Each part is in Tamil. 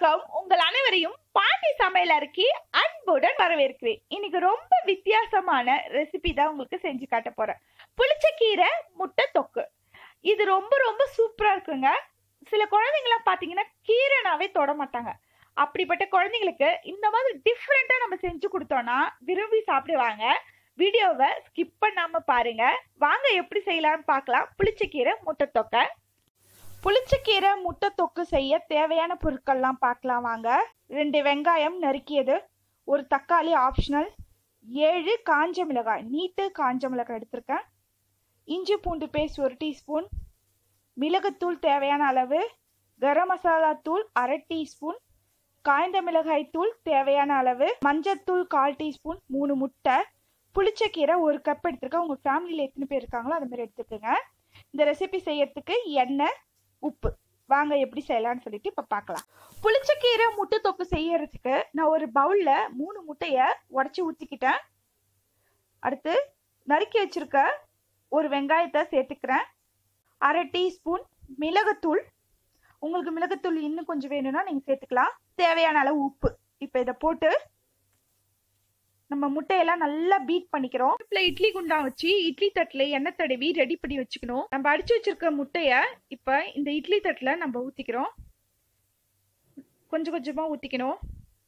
வணக்கம் உங்கள் அனைவரையும் பாட்டி சமையல் அறைக்கு அன்புடன் வரவேற்கிறேன் இன்னைக்கு ரொம்ப வித்தியாசமான ரெசிபி தான் உங்களுக்கு செஞ்சு காட்ட போறேன் புளிச்சக்கீரை முட்டை தொக்கு இது ரொம்ப ரொம்ப சூப்பரா இருக்குங்க சில குழந்தைங்களாம் பாத்தீங்கன்னா கீரைனாவே தொட மாட்டாங்க அப்படிப்பட்ட குழந்தைங்களுக்கு இந்த மாதிரி டிஃப்ரெண்டா நம்ம செஞ்சு கொடுத்தோம்னா விரும்பி சாப்பிடுவாங்க வீடியோவை ஸ்கிப் பண்ணாம பாருங்க வாங்க எப்படி செய்யலாம்னு பார்க்கலாம் புளிச்சக்கீரை முட்டை தொக்கை புளிச்சக்கீரை முட்டை தொக்கு செய்ய தேவையான பொருட்கள்லாம் பார்க்கலாம் வாங்க ரெண்டு வெங்காயம் நறுக்கியது ஒரு தக்காளி ஆப்ஷனல் ஏழு காஞ்ச மிளகாய் நீட்டு காஞ்ச மிளகாய் எடுத்திருக்கேன் இஞ்சி பூண்டு பேஸ்ட் ஒரு டீஸ்பூன் மிளகுத்தூள் தேவையான அளவு கரம் மசாலா தூள் அரை டீஸ்பூன் காய்ந்த மிளகாய் தூள் தேவையான அளவு மஞ்சத்தூள் கால் டீஸ்பூன் மூணு முட்டை புளிச்சக்கீரை ஒரு கப் எடுத்திருக்கேன் உங்கள் ஃபேமிலியில் எத்தனை பேர் இருக்காங்களோ அது மாதிரி எடுத்துக்கோங்க இந்த ரெசிபி செய்யறதுக்கு எண்ணெய் உப்பு வாங்க எப்படி செய்யலாம்னு சொல்லிட்டு இப்போ பார்க்கலாம் புளிச்சக்கீரை முட்டை தொக்கு செய்யறதுக்கு நான் ஒரு பவுலில் மூணு முட்டையை உடச்சி ஊற்றிக்கிட்டேன் அடுத்து நறுக்கி வச்சிருக்க ஒரு வெங்காயத்தை சேர்த்துக்கிறேன் அரை டீஸ்பூன் மிளகுத்தூள் உங்களுக்கு மிளகுத்தூள் இன்னும் கொஞ்சம் வேணும்னா நீங்கள் சேர்த்துக்கலாம் தேவையான அளவு உப்பு இப்போ இதை போட்டு நம்ம முட்டையெல்லாம் நல்லா பீட் பண்ணிக்கிறோம் இப்ப இட்லி குண்டா வச்சு இட்லி தட்டுல எண்ணெய் தடவி ரெடி பண்ணி வச்சுக்கணும் நம்ம அடிச்சு வச்சிருக்க முட்டைய இப்ப இந்த இட்லி தட்டுல நம்ம ஊத்திக்கிறோம் கொஞ்சம் கொஞ்சமா ஊத்திக்கணும்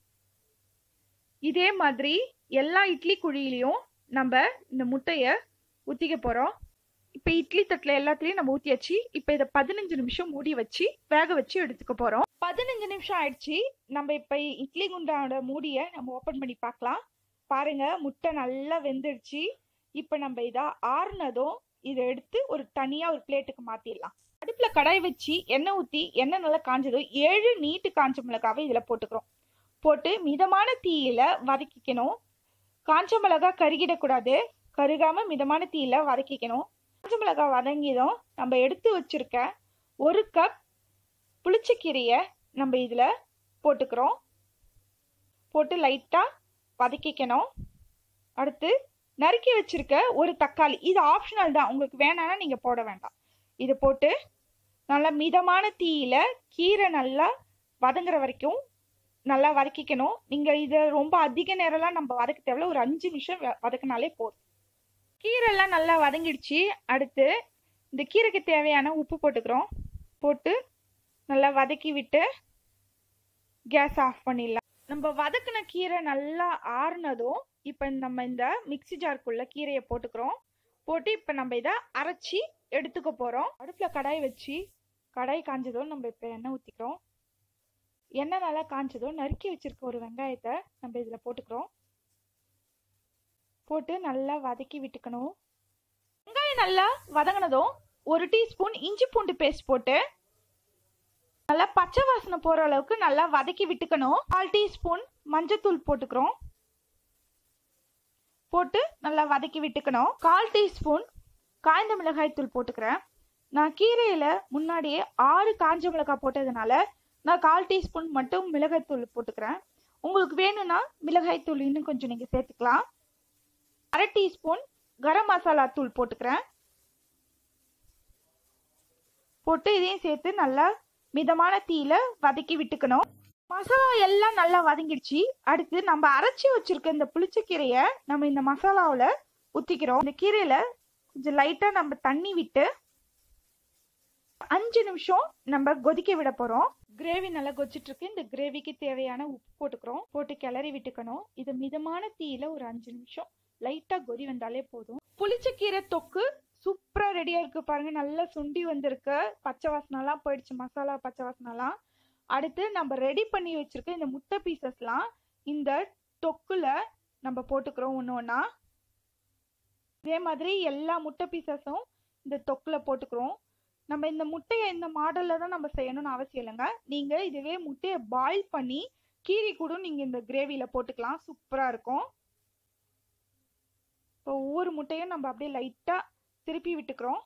இதே மாதிரி எல்லா இட்லி குழியிலையும் நம்ம இந்த முட்டைய ஊத்திக்க போறோம் இப்ப இட்லி தட்டுல எல்லாத்துலயும் நம்ம ஊத்தியாச்சு இப்ப இதை பதினஞ்சு நிமிஷம் மூடி வச்சு வேக வச்சு எடுத்துக்க போறோம் பதினஞ்சு நிமிஷம் ஆயிடுச்சு நம்ம இப்ப இட்லி குண்டாவோட மூடிய நம்ம ஓபன் பண்ணி பார்க்கலாம் பாருங்க முட்டை நல்லா வெந்துடுச்சு இப்போ நம்ம இதை ஆறுனதும் இதை எடுத்து ஒரு தனியாக ஒரு பிளேட்டுக்கு மாற்றிடலாம் அடுப்பில் கடாய் வச்சு எண்ணெய் ஊற்றி எண்ணெய் நல்லா காஞ்சதும் ஏழு நீட்டு காஞ்ச மிளகாவை இதில் போட்டுக்கிறோம் போட்டு மிதமான தீயில வதக்கிக்கணும் காஞ்ச மிளகா கருகிடக்கூடாது கருகாம மிதமான தீயில வதக்கிக்கணும் காஞ்ச மிளகா வதங்கியதும் நம்ம எடுத்து வச்சிருக்க ஒரு கப் புளிச்சக்கீரையை நம்ம இதில் போட்டுக்கிறோம் போட்டு லைட்டாக வதக்கிக்கணும் அடுத்து நறுக்கி வச்சிருக்க ஒரு தக்காளி இது ஆப்ஷனல் தான் உங்களுக்கு வேணாம்னா நீங்கள் போட வேண்டாம் இது போட்டு நல்லா மிதமான தீயில கீரை நல்லா வதங்குற வரைக்கும் நல்லா வதக்கிக்கணும் நீங்கள் இதை ரொம்ப அதிக நேரம்லாம் நம்ம வதக்க தேவையில்ல ஒரு அஞ்சு நிமிஷம் வதக்கினாலே போதும் கீரைலாம் நல்லா வதங்கிடுச்சு அடுத்து இந்த கீரைக்கு தேவையான உப்பு போட்டுக்கிறோம் போட்டு நல்லா வதக்கி விட்டு கேஸ் ஆஃப் பண்ணிடலாம் நம்ம வதக்கின கீரை நல்லா ஆறுனதும் இப்போ நம்ம இந்த மிக்சி ஜாருக்குள்ள கீரையை போட்டுக்கிறோம் போட்டு இப்போ நம்ம இதை அரைச்சி எடுத்துக்க போகிறோம் அடுப்பில் கடாய் வச்சு கடாய் காஞ்சதும் நம்ம இப்போ எண்ணெய் ஊற்றிக்கிறோம் எண்ணெய் நல்லா காஞ்சதும் நறுக்கி வச்சிருக்க ஒரு வெங்காயத்தை நம்ம இதில் போட்டுக்கிறோம் போட்டு நல்லா வதக்கி விட்டுக்கணும் வெங்காயம் நல்லா வதங்கினதும் ஒரு டீஸ்பூன் இஞ்சி பூண்டு பேஸ்ட் போட்டு நல்லா பச்சை வாசனை போகிற அளவுக்கு நல்லா வதக்கி விட்டுக்கணும் கால் டீஸ்பூன் மஞ்சத்தூள் போட்டுக்கிறோம் போட்டு நல்லா வதக்கி விட்டுக்கணும் கால் டீஸ்பூன் காய்ந்த மிளகாய் தூள் போட்டுக்கிறேன் நான் கீரையில் முன்னாடியே ஆறு காஞ்ச மிளகாய் போட்டதுனால நான் கால் டீஸ்பூன் மட்டும் மிளகாய் தூள் போட்டுக்கிறேன் உங்களுக்கு வேணும்னா மிளகாய் தூள் இன்னும் கொஞ்சம் நீங்கள் சேர்த்துக்கலாம் அரை டீஸ்பூன் கரம் மசாலா தூள் போட்டுக்கிறேன் போட்டு இதையும் சேர்த்து நல்லா மிதமான தீயில வதக்கி விட்டுக்கணும் மசாலா எல்லாம் நல்லா வதங்கிடுச்சு அடுத்து நம்ம அரைச்சி வச்சிருக்க இந்த புளிச்சக்கீரைய நம்ம இந்த மசாலாவில் ஊற்றிக்கிறோம் இந்த கீரையில கொஞ்சம் லைட்டாக நம்ம தண்ணி விட்டு அஞ்சு நிமிஷம் நம்ம கொதிக்க விட போகிறோம் கிரேவி நல்லா கொதிச்சிட்டு இருக்கு இந்த கிரேவிக்கு தேவையான உப்பு போட்டுக்கிறோம் போட்டு கிளறி விட்டுக்கணும் இது மிதமான தீயில ஒரு அஞ்சு நிமிஷம் லைட்டாக கொதி வந்தாலே போதும் புளிச்சக்கீரை தொக்கு சூப்பராக ரெடியாக இருக்குது பாருங்கள் நல்லா சுண்டி வந்திருக்கு பச்சை வாசனைலாம் போயிடுச்சு மசாலா பச்சை வாசனைலாம் அடுத்து நம்ம ரெடி பண்ணி வச்சுருக்க இந்த முட்டை பீசஸ்லாம் இந்த தொக்குல நம்ம போட்டுக்கிறோம் ஒன்று ஒன்றா இதே மாதிரி எல்லா முட்டை பீசஸும் இந்த தொக்கில் போட்டுக்கிறோம் நம்ம இந்த முட்டையை இந்த மாடலில் தான் நம்ம செய்யணும்னு அவசியம் இல்லைங்க நீங்கள் இதுவே முட்டையை பாயில் பண்ணி கீரி கூட நீங்கள் இந்த கிரேவியில் போட்டுக்கலாம் சூப்பராக இருக்கும் இப்போ ஒவ்வொரு முட்டையும் நம்ம அப்படியே லைட்டாக திருப்பி விட்டுக்கிறோம்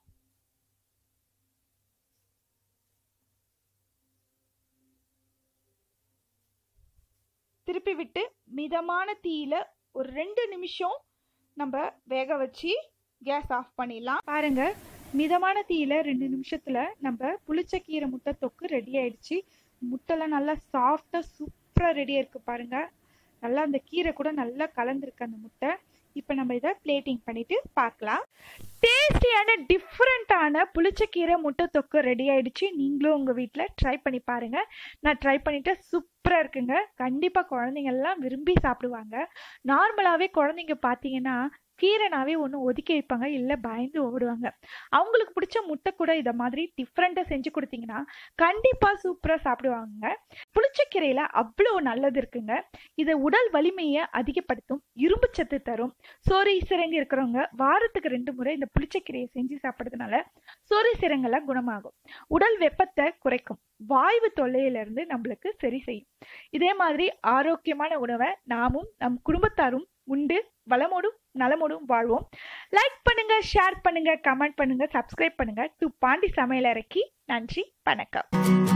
திருப்பி விட்டு மிதமான தீயில ஒரு ரெண்டு நிமிஷம் நம்ம வேக வச்சு கேஸ் ஆஃப் பண்ணிடலாம் பாருங்க மிதமான தீயில ரெண்டு நிமிஷத்துல நம்ம புளிச்சக்கீரை முட்டை தொக்கு ரெடி ஆயிடுச்சு முட்டைலாம் நல்லா சாஃப்டா சூப்பரா ரெடியா இருக்கு பாருங்க நல்லா அந்த கீரை கூட நல்லா கலந்துருக்கு அந்த முட்டை இப்போ நம்ம இதை பிளேட்டிங் பண்ணிட்டு பார்க்கலாம் டேஸ்டியான டிஃப்ரெண்ட்டான புளிச்சக்கீரை முட்டை தொக்கு ரெடி ஆயிடுச்சு நீங்களும் உங்கள் வீட்டில் ட்ரை பண்ணி பாருங்க நான் ட்ரை பண்ணிட்டு சூப்பராக இருக்குங்க கண்டிப்பாக குழந்தைங்க எல்லாம் விரும்பி சாப்பிடுவாங்க நார்மலாகவே குழந்தைங்க பார்த்தீங்கன்னா கீரைனாவே ஒன்று ஒதுக்கி வைப்பாங்க இல்லை பயந்து ஓடுவாங்க அவங்களுக்கு பிடிச்ச முட்டை கூட இதை மாதிரி டிஃப்ரெண்ட்டாக செஞ்சு கொடுத்தீங்கன்னா கண்டிப்பாக சூப்பராக சாப்பிடுவாங்க புளிச்சக்கீரையில் அவ்வளோ நல்லது இருக்குங்க இது உடல் வலிமையை அதிகப்படுத்தும் இரும்பு சத்து தரும் சோறு சிறங்கு இருக்கிறவங்க வாரத்துக்கு ரெண்டு முறை இந்த புளிச்சக்கீரையை செஞ்சு சாப்பிட்றதுனால சோறு சிறங்கெல்லாம் குணமாகும் உடல் வெப்பத்தை குறைக்கும் வாய்வு தொல்லையிலிருந்து நம்மளுக்கு சரி செய்யும் இதே மாதிரி ஆரோக்கியமான உணவை நாமும் நம் குடும்பத்தாரும் உண்டு வளமோடும் நலமோடும் வாழ்வோம் லைக் பண்ணுங்க ஷேர் பண்ணுங்க கமெண்ட் பண்ணுங்க சப்ஸ்கிரைப் பண்ணுங்க டு பாண்டி சமையல் அறைக்கு நன்றி வணக்கம்